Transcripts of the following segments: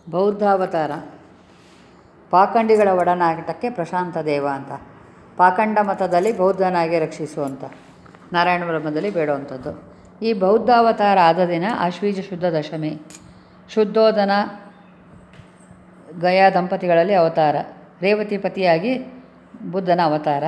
ಬೌದ್ಧಾವತಾರ ಪಾಖಂಡಿಗಳ ಒಡನಾಟಕ್ಕೆ ಪ್ರಶಾಂತ ದೇವ ಅಂತ ಪಾಖಂಡ ಮತದಲ್ಲಿ ಬೌದ್ಧನಾಗಿ ರಕ್ಷಿಸುವಂಥ ನಾರಾಯಣ ಬ್ರಹ್ಮದಲ್ಲಿ ಬೇಡುವಂಥದ್ದು ಈ ಬೌದ್ಧಾವತಾರ ಆದ ದಿನ ಆಶ್ವೀಜ ಶುದ್ಧ ದಶಮಿ ಶುದ್ಧೋಧನ ಗಯಾ ದಂಪತಿಗಳಲ್ಲಿ ಅವತಾರ ರೇವತಿ ಪತಿಯಾಗಿ ಬುದ್ಧನ ಅವತಾರ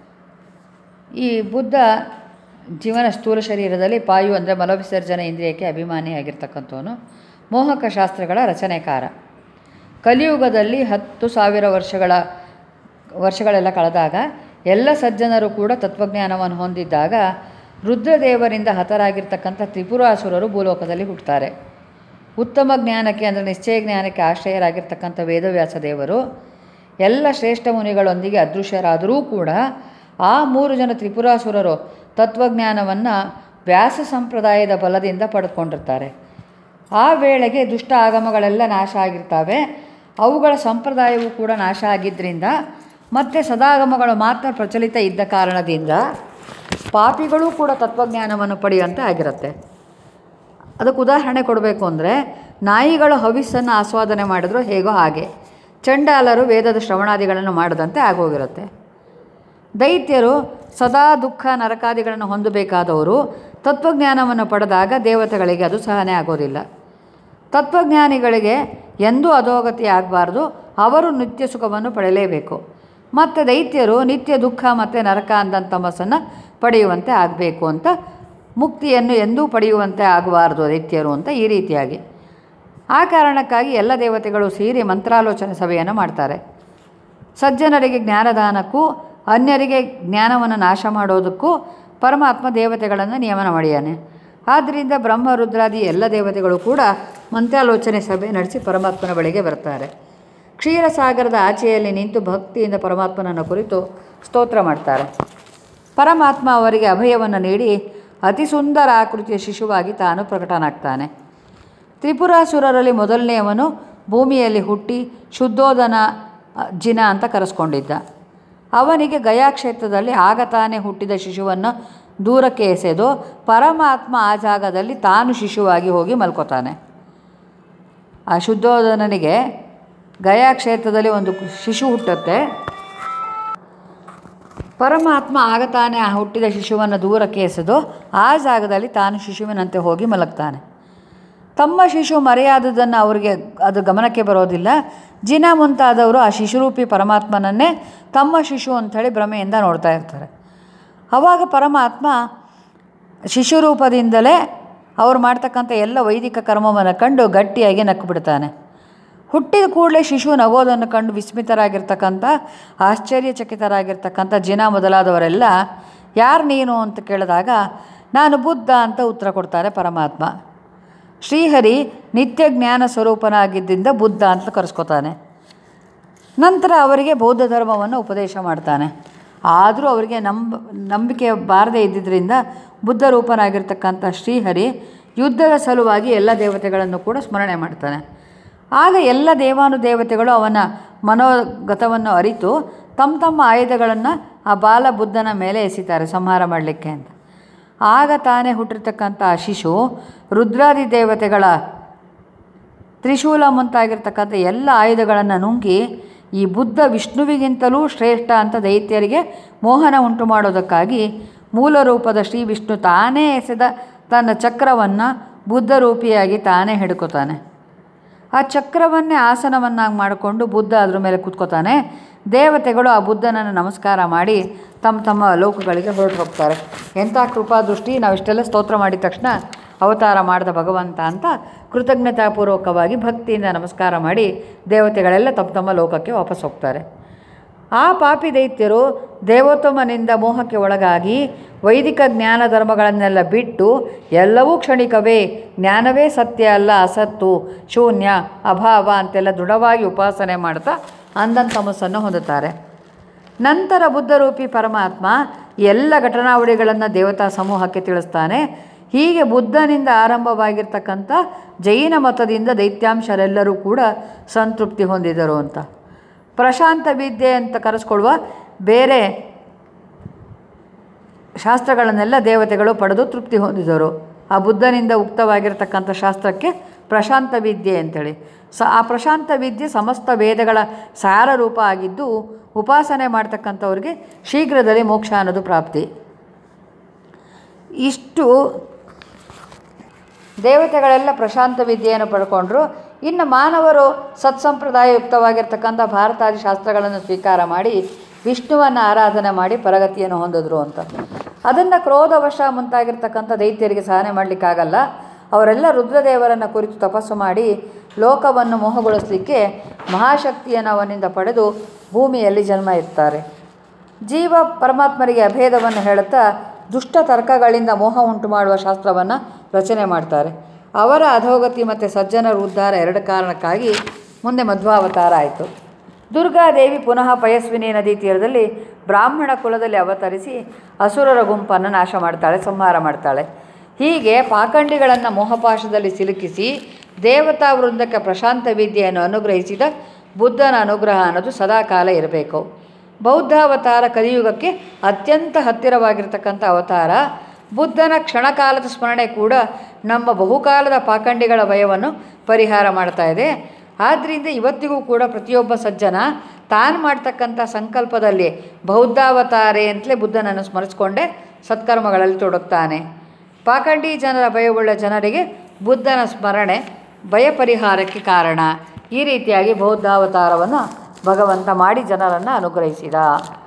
ಈ ಬುದ್ಧ ಜೀವನ ಸ್ಥೂಲ ಶರೀರದಲ್ಲಿ ಪಾಯು ಅಂದರೆ ಮಲವಿಸರ್ಜನೆ ಇಂದ್ರಿಯಕ್ಕೆ ಅಭಿಮಾನಿಯಾಗಿರ್ತಕ್ಕಂಥವನು ಮೋಹಕ ಶಾಸ್ತ್ರಗಳ ರಚನೆಕಾರ ಕಲಿಯುಗದಲ್ಲಿ ಹತ್ತು ಸಾವಿರ ವರ್ಷಗಳ ವರ್ಷಗಳೆಲ್ಲ ಕಳೆದಾಗ ಎಲ್ಲ ಸಜ್ಜನರು ಕೂಡ ತತ್ವಜ್ಞಾನವನ್ನು ಹೊಂದಿದ್ದಾಗ ರುದ್ರದೇವರಿಂದ ಹತರಾಗಿರ್ತಕ್ಕಂಥ ತ್ರಿಪುರಾಸುರರು ಭೂಲೋಕದಲ್ಲಿ ಹುಟ್ಟುತ್ತಾರೆ ಉತ್ತಮ ಜ್ಞಾನಕ್ಕೆ ಅಂದರೆ ನಿಶ್ಚಯ ಜ್ಞಾನಕ್ಕೆ ಆಶ್ರಯರಾಗಿರ್ತಕ್ಕಂಥ ವೇದವ್ಯಾಸ ದೇವರು ಎಲ್ಲ ಶ್ರೇಷ್ಠ ಮುನಿಗಳೊಂದಿಗೆ ಅದೃಶ್ಯರಾದರೂ ಕೂಡ ಆ ಮೂರು ಜನ ತ್ರಿಪುರಾಸುರರು ತತ್ವಜ್ಞಾನವನ್ನು ವ್ಯಾಸ ಸಂಪ್ರದಾಯದ ಬಲದಿಂದ ಪಡೆದುಕೊಂಡಿರ್ತಾರೆ ಆ ವೇಳೆಗೆ ದುಷ್ಟ ಆಗಮಗಳೆಲ್ಲ ನಾಶ ಆಗಿರ್ತವೆ ಅವುಗಳ ಸಂಪ್ರದಾಯವೂ ಕೂಡ ನಾಶ ಆಗಿದ್ದರಿಂದ ಮತ್ತು ಸದಾಗಮಗಳು ಮಾತ್ರ ಪ್ರಚಲಿತ ಇದ್ದ ಕಾರಣದಿಂದ ಪಾಪಿಗಳೂ ಕೂಡ ತತ್ವಜ್ಞಾನವನ್ನು ಪಡೆಯುವಂತೆ ಆಗಿರುತ್ತೆ ಅದಕ್ಕೆ ಉದಾಹರಣೆ ಕೊಡಬೇಕು ಅಂದರೆ ನಾಯಿಗಳು ಹವಿಸ್ಸನ್ನು ಆಸ್ವಾದನೆ ಮಾಡಿದ್ರು ಹೇಗೋ ಹಾಗೆ ಚಂಡಾಲರು ವೇದದ ಶ್ರವಣಾದಿಗಳನ್ನು ಮಾಡದಂತೆ ಆಗೋಗಿರುತ್ತೆ ದೈತ್ಯರು ಸದಾ ದುಃಖ ನರಕಾದಿಗಳನ್ನು ಹೊಂದಬೇಕಾದವರು ತತ್ವಜ್ಞಾನವನ್ನು ಪಡೆದಾಗ ದೇವತೆಗಳಿಗೆ ಅದು ಸಹನೆ ಆಗೋದಿಲ್ಲ ತತ್ವಜ್ಞಾನಿಗಳಿಗೆ ಎಂದೂ ಅಧೋಗತಿ ಆಗಬಾರ್ದು ಅವರು ನಿತ್ಯ ಸುಖವನ್ನು ಪಡೆಯಲೇಬೇಕು ಮತ್ತು ದೈತ್ಯರು ನಿತ್ಯ ದುಃಖ ಮತ್ತು ನರಕ ಅಂದಂಥ ತಮಸ್ಸನ್ನು ಪಡೆಯುವಂತೆ ಆಗಬೇಕು ಅಂತ ಮುಕ್ತಿಯನ್ನು ಎಂದೂ ಪಡೆಯುವಂತೆ ಆಗಬಾರ್ದು ದೈತ್ಯರು ಅಂತ ಈ ರೀತಿಯಾಗಿ ಆ ಕಾರಣಕ್ಕಾಗಿ ಎಲ್ಲ ದೇವತೆಗಳು ಸೇರಿ ಮಂತ್ರಾಲೋಚನೆ ಸಭೆಯನ್ನು ಮಾಡ್ತಾರೆ ಸಜ್ಜನರಿಗೆ ಜ್ಞಾನದಾನಕ್ಕೂ ಅನ್ಯರಿಗೆ ಜ್ಞಾನವನ್ನು ನಾಶ ಮಾಡೋದಕ್ಕೂ ಪರಮಾತ್ಮ ದೇವತೆಗಳನ್ನು ನಿಯಮನ ಮಾಡಿಯಾನೆ ಆದ್ದರಿಂದ ಬ್ರಹ್ಮ ರುದ್ರಾದಿ ಎಲ್ಲ ದೇವತೆಗಳು ಕೂಡ ಮಂತ್ರಾಲೋಚನೆ ಸಭೆ ನಡೆಸಿ ಪರಮಾತ್ಮನ ಬಳಿಗೆ ಬರ್ತಾರೆ ಕ್ಷೀರಸಾಗರದ ಆಚೆಯಲ್ಲಿ ನಿಂತು ಭಕ್ತಿಯಿಂದ ಪರಮಾತ್ಮನನ್ನು ಕುರಿತು ಸ್ತೋತ್ರ ಮಾಡ್ತಾರೆ ಪರಮಾತ್ಮ ಅವರಿಗೆ ಅಭಯವನ್ನು ನೀಡಿ ಅತಿ ಸುಂದರ ಆಕೃತಿಯ ಶಿಶುವಾಗಿ ತಾನು ಪ್ರಕಟನಾಗ್ತಾನೆ ತ್ರಿಪುರಾಸುರರಲ್ಲಿ ಮೊದಲನೆಯವನು ಭೂಮಿಯಲ್ಲಿ ಹುಟ್ಟಿ ಶುದ್ಧೋಧನ ಜಿನ ಅಂತ ಕರೆಸ್ಕೊಂಡಿದ್ದ ಅವನಿಗೆ ಗಯಾ ಕ್ಷೇತ್ರದಲ್ಲಿ ಆಗ ತಾನೇ ಹುಟ್ಟಿದ ಶಿಶುವನ್ನು ದೂರಕ್ಕೆ ಎಸೆದು ಪರಮಾತ್ಮ ಆ ಜಾಗದಲ್ಲಿ ತಾನು ಶಿಶುವಾಗಿ ಹೋಗಿ ಮಲ್ಕೋತಾನೆ ಆ ಶುದ್ಧೋಧನನಿಗೆ ಗಯಾ ಕ್ಷೇತ್ರದಲ್ಲಿ ಒಂದು ಶಿಶು ಹುಟ್ಟುತ್ತೆ ಪರಮಾತ್ಮ ಆಗ ತಾನೇ ಆ ಹುಟ್ಟಿದ ಶಿಶುವನ್ನು ದೂರಕ್ಕೆ ಎಸೆದು ಆ ಜಾಗದಲ್ಲಿ ತಾನು ಶಿಶುವಿನಂತೆ ಹೋಗಿ ಮಲಗ್ತಾನೆ ತಮ್ಮ ಶಿಶು ಮರೆಯಾದುದನ್ನು ಅವರಿಗೆ ಅದು ಗಮನಕ್ಕೆ ಬರೋದಿಲ್ಲ ಜಿನ ಮುಂತಾದವರು ಆ ಶಿಶುರೂಪಿ ಪರಮಾತ್ಮನನ್ನೇ ತಮ್ಮ ಶಿಶು ಅಂಥೇಳಿ ಭ್ರಮೆಯಿಂದ ನೋಡ್ತಾ ಇರ್ತಾರೆ ಆವಾಗ ಪರಮಾತ್ಮ ಶಿಶುರೂಪದಿಂದಲೇ ಅವ್ರು ಮಾಡ್ತಕ್ಕಂಥ ಎಲ್ಲ ವೈದಿಕ ಕರ್ಮವನ್ನು ಕಂಡು ಗಟ್ಟಿಯಾಗಿ ನಕ್ಕು ಬಿಡ್ತಾನೆ ಹುಟ್ಟಿದ ಕೂಡಲೇ ಶಿಶು ನಗೋದನ್ನು ಕಂಡು ವಿಸ್ಮಿತರಾಗಿರ್ತಕ್ಕಂಥ ಆಶ್ಚರ್ಯಚಕಿತರಾಗಿರ್ತಕ್ಕಂಥ ಜಿನ ಮೊದಲಾದವರೆಲ್ಲ ಯಾರು ನೀನು ಅಂತ ಕೇಳಿದಾಗ ನಾನು ಬುದ್ಧ ಅಂತ ಉತ್ತರ ಕೊಡ್ತಾರೆ ಪರಮಾತ್ಮ ಶ್ರೀಹರಿ ನಿತ್ಯ ಜ್ಞಾನ ಸ್ವರೂಪನಾಗಿದ್ದರಿಂದ ಬುದ್ಧ ಅಂತ ಕರೆಸ್ಕೊತಾನೆ ನಂತರ ಅವರಿಗೆ ಬೌದ್ಧ ಧರ್ಮವನ್ನು ಉಪದೇಶ ಮಾಡ್ತಾನೆ ಆದರೂ ಅವರಿಗೆ ನಂಬ ನಂಬಿಕೆ ಬಾರದೇ ಇದ್ದಿದ್ದರಿಂದ ಬುದ್ಧ ರೂಪನಾಗಿರ್ತಕ್ಕಂಥ ಶ್ರೀಹರಿ ಯುದ್ಧದ ಸಲುವಾಗಿ ಎಲ್ಲ ದೇವತೆಗಳನ್ನು ಕೂಡ ಸ್ಮರಣೆ ಮಾಡ್ತಾನೆ ಆಗ ಎಲ್ಲ ದೇವಾನುದೇವತೆಗಳು ಅವನ ಮನೋಗತವನ್ನು ಅರಿತು ತಮ್ಮ ತಮ್ಮ ಆಯುಧಗಳನ್ನು ಆ ಬಾಲ ಬುದ್ಧನ ಮೇಲೆ ಎಸಿತಾರೆ ಸಂಹಾರ ಮಾಡಲಿಕ್ಕೆ ಅಂತ ಆಗ ತಾನೇ ಹುಟ್ಟಿರ್ತಕ್ಕಂಥ ಆ ಶಿಶು ರುದ್ರಾದಿ ದೇವತೆಗಳ ತ್ರಿಶೂಲ ಮುಂತಾಗಿರ್ತಕ್ಕಂಥ ಎಲ್ಲ ಆಯುಧಗಳನ್ನು ನುಂಗಿ ಈ ಬುದ್ಧ ವಿಷ್ಣುವಿಗಿಂತಲೂ ಶ್ರೇಷ್ಠ ಅಂತ ದೈತ್ಯರಿಗೆ ಮೋಹನ ಉಂಟು ಮಾಡೋದಕ್ಕಾಗಿ ಮೂಲ ರೂಪದ ಶ್ರೀ ವಿಷ್ಣು ತಾನೇ ಎಸೆದ ತನ್ನ ಚಕ್ರವನ್ನು ಬುದ್ಧ ರೂಪಿಯಾಗಿ ತಾನೇ ಹಿಡ್ಕೋತಾನೆ ಆ ಚಕ್ರವನ್ನೇ ಆಸನವನ್ನಾಗಿ ಮಾಡಿಕೊಂಡು ಬುದ್ಧ ಅದ್ರ ಮೇಲೆ ಕೂತ್ಕೋತಾನೆ ದೇವತೆಗಳು ಆ ಬುದ್ಧನನ್ನು ನಮಸ್ಕಾರ ಮಾಡಿ ತಮ್ಮ ತಮ್ಮ ಲೋಕಗಳಿಗೆ ಹೊರಟು ಹೋಗ್ತಾರೆ ಎಂಥ ಕೃಪಾದೃಷ್ಟಿ ನಾವು ಇಷ್ಟೆಲ್ಲ ಸ್ತೋತ್ರ ಮಾಡಿದ ತಕ್ಷಣ ಅವತಾರ ಮಾಡಿದ ಭಗವಂತ ಅಂತ ಕೃತಜ್ಞತಾಪೂರ್ವಕವಾಗಿ ಭಕ್ತಿಯಿಂದ ನಮಸ್ಕಾರ ಮಾಡಿ ದೇವತೆಗಳೆಲ್ಲ ತಮ್ಮ ತಮ್ಮ ಲೋಕಕ್ಕೆ ವಾಪಸ್ ಹೋಗ್ತಾರೆ ಆ ಪಾಪಿ ದೈತ್ಯರು ದೇವೋತ್ತಮನಿಂದ ಮೋಹಕ್ಕೆ ಒಳಗಾಗಿ ವೈದಿಕ ಜ್ಞಾನ ಧರ್ಮಗಳನ್ನೆಲ್ಲ ಬಿಟ್ಟು ಎಲ್ಲವೂ ಕ್ಷಣಿಕವೇ ಜ್ಞಾನವೇ ಸತ್ಯ ಅಲ್ಲ ಅಸತ್ತು ಶೂನ್ಯ ಅಭಾವ ಅಂತೆಲ್ಲ ದೃಢವಾಗಿ ಉಪಾಸನೆ ಮಾಡ್ತಾ ಅಂದನ್ ತಮಸ್ಸನ್ನು ಹೊಂದುತ್ತಾರೆ ನಂತರ ಬುದ್ಧರೂಪಿ ಪರಮಾತ್ಮ ಎಲ್ಲ ಘಟನಾವಳಿಗಳನ್ನು ದೇವತಾ ಸಮೂಹಕ್ಕೆ ತಿಳಿಸ್ತಾನೆ ಹೀಗೆ ಬುದ್ಧನಿಂದ ಆರಂಭವಾಗಿರ್ತಕ್ಕಂಥ ಜೈನ ಮತದಿಂದ ದೈತ್ಯಾಂಶರೆಲ್ಲರೂ ಕೂಡ ಸಂತೃಪ್ತಿ ಹೊಂದಿದರು ಅಂತ ಪ್ರಶಾಂತ ವಿದ್ಯೆ ಅಂತ ಕರೆಸ್ಕೊಳ್ಳುವ ಬೇರೆ ಶಾಸ್ತ್ರಗಳನ್ನೆಲ್ಲ ದೇವತೆಗಳು ಪಡೆದು ತೃಪ್ತಿ ಹೊಂದಿದರು ಆ ಬುದ್ಧನಿಂದ ಉಕ್ತವಾಗಿರ್ತಕ್ಕಂಥ ಶಾಸ್ತ್ರಕ್ಕೆ ಪ್ರಶಾಂತ ವಿದ್ಯೆ ಅಂತೇಳಿ ಸ ಆ ಪ್ರಶಾಂತ ವಿದ್ಯೆ ಸಮಸ್ತ ವೇದಗಳ ಸಾರ ರೂಪ ಆಗಿದ್ದು ಉಪಾಸನೆ ಮಾಡ್ತಕ್ಕಂಥವ್ರಿಗೆ ಶೀಘ್ರದಲ್ಲಿ ಮೋಕ್ಷ ಅನ್ನೋದು ಪ್ರಾಪ್ತಿ ಇಷ್ಟು ದೇವತೆಗಳೆಲ್ಲ ಪ್ರಶಾಂತ ವಿದ್ಯೆಯನ್ನು ಪಡ್ಕೊಂಡ್ರು ಇನ್ನು ಮಾನವರು ಸತ್ಸಂಪ್ರದಾಯಯುಕ್ತವಾಗಿರ್ತಕ್ಕಂಥ ಭಾರತಾದಿ ಶಾಸ್ತ್ರಗಳನ್ನು ಸ್ವೀಕಾರ ಮಾಡಿ ವಿಷ್ಣುವನ್ನು ಆರಾಧನೆ ಮಾಡಿ ಪರಗತಿಯನ್ನು ಹೊಂದಿದ್ರು ಅಂತ ಅದನ್ನು ಕ್ರೋಧವಶ ಮುಂತಾಗಿರ್ತಕ್ಕಂಥ ದೈತ್ಯರಿಗೆ ಸಹನೆ ಮಾಡಲಿಕ್ಕಾಗಲ್ಲ ಅವರೆಲ್ಲ ರುದ್ರದೇವರನ್ನು ಕುರಿತು ತಪಸ್ಸು ಮಾಡಿ ಲೋಕವನ್ನು ಮೋಹಗೊಳಿಸಲಿಕ್ಕೆ ಮಹಾಶಕ್ತಿಯನ್ನು ಅವನಿಂದ ಪಡೆದು ಭೂಮಿಯಲ್ಲಿ ಜನ್ಮ ಇರ್ತಾರೆ ಜೀವ ಪರಮಾತ್ಮರಿಗೆ ಅಭೇದವನ್ನು ಹೇಳುತ್ತಾ ದುಷ್ಟ ತರ್ಕಗಳಿಂದ ಮೋಹ ಉಂಟು ಮಾಡುವ ಶಾಸ್ತ್ರವನ್ನು ರಚನೆ ಮಾಡ್ತಾರೆ ಅವರ ಅಧೋಗತಿ ಮತ್ತು ಸಜ್ಜನರ ಉದ್ಧಾರ ಎರಡು ಕಾರಣಕ್ಕಾಗಿ ಮುಂದೆ ಮಧ್ವಾವತಾರ ಆಯಿತು ದುರ್ಗಾದೇವಿ ಪುನಃ ಪಯಸ್ವಿನಿ ನದಿ ತೀರದಲ್ಲಿ ಬ್ರಾಹ್ಮಣ ಕುಲದಲ್ಲಿ ಅವತರಿಸಿ ಅಸುರರ ಗುಂಪನ್ನು ನಾಶ ಮಾಡ್ತಾಳೆ ಸಂಹಾರ ಮಾಡ್ತಾಳೆ ಹೀಗೆ ಪಾಖಂಡಿಗಳನ್ನು ಮೋಹಪಾಶದಲ್ಲಿ ಸಿಲುಕಿಸಿ ದೇವತಾ ವೃಂದಕ್ಕೆ ಪ್ರಶಾಂತ ವಿದ್ಯೆಯನ್ನು ಅನುಗ್ರಹಿಸಿದ ಬುದ್ಧನ ಅನುಗ್ರಹ ಅನ್ನೋದು ಸದಾಕಾಲ ಇರಬೇಕು ಬೌದ್ಧಾವತಾರ ಕಲಿಯುಗಕ್ಕೆ ಅತ್ಯಂತ ಹತ್ತಿರವಾಗಿರ್ತಕ್ಕಂಥ ಅವತಾರ ಬುದ್ಧನ ಕ್ಷಣಕಾಲದ ಸ್ಮರಣೆ ಕೂಡ ನಮ್ಮ ಬಹುಕಾಲದ ಪಾಖಂಡಿಗಳ ಭಯವನ್ನು ಪರಿಹಾರ ಮಾಡ್ತಾ ಇದೆ ಆದ್ದರಿಂದ ಇವತ್ತಿಗೂ ಕೂಡ ಪ್ರತಿಯೊಬ್ಬ ಸಜ್ಜನ ತಾನು ಮಾಡ್ತಕ್ಕಂಥ ಸಂಕಲ್ಪದಲ್ಲಿ ಬೌದ್ಧಾವತಾರೆ ಅಂತಲೇ ಬುದ್ಧನನ್ನು ಸ್ಮರಿಸ್ಕೊಂಡೇ ಸತ್ಕರ್ಮಗಳಲ್ಲಿ ತೊಡಗ್ತಾನೆ ಪಾಖಂಡಿ ಜನರ ಭಯವುಳ್ಳ ಜನರಿಗೆ ಬುದ್ಧನ ಸ್ಮರಣೆ ಭಯ ಪರಿಹಾರಕ್ಕೆ ಕಾರಣ ಈ ರೀತಿಯಾಗಿ ಬೌದ್ಧಾವತಾರವನ್ನು ಭಗವಂತ ಮಾಡಿ ಜನರನ್ನು ಅನುಗ್ರಹಿಸಿದ